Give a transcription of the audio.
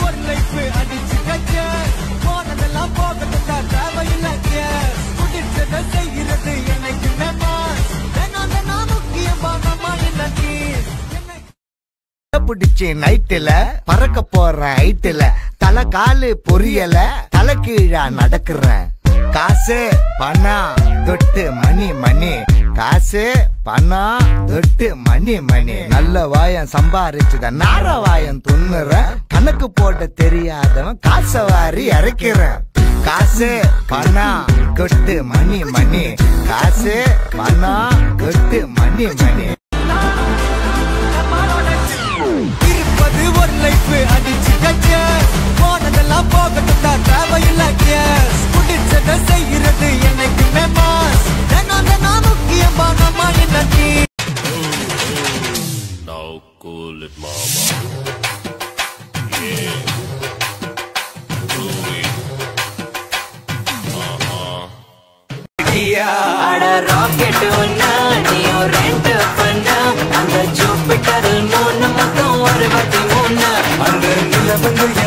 ஒரு லைஃப் அடிச்சு கச்ச போனதெல்லாம் போகட்டும் தான் தேவையில்லை கேஸ் குடிச்சதை செய்கிறது எனக்கு மெமாஸ் தினம் தினம் முக்கியமா நம்ம என்ன கீஸ் என்ன பிடிச்சி நைட்டுல பறக்க போற ஹைட்டுல தலை காலு பொரியல தலை கீழா நடக்கிறேன் காசு பணம் தொட்டு மணி மணி காசு பணம் தொட்டு மணி மணி நல்ல வாயம் சம்பாரிச்சுத நார வாயம் துண்ணுறேன் கணக்கு போட தெரியாதவன் காசை வாரி இறக்கிறேன் காசு பணம் கொட்டு மணி மணி காசு பணம் கொட்டு மணி மணி இருப்பது ஒரு லைஃப் அடிச்சு கச்ச போனதெல்லாம் போகட்டும் தான் தேவையில்லை கேஸ் குடிச்சதை செய்கிறது எனக்கு மெமாஸ் தினம் தினம் முக்கியமா நம்ம என்ன கீஸ் Now cool it, mama. Yeah. Do it. அட ராக்கெட் ஒன்னா நீயோ ரெண்ட் பண்ணா அந்த ஜூபிட்டர் மூணு மொத்தம் ஒரு பத்தி மூணு அந்த நிலவங்க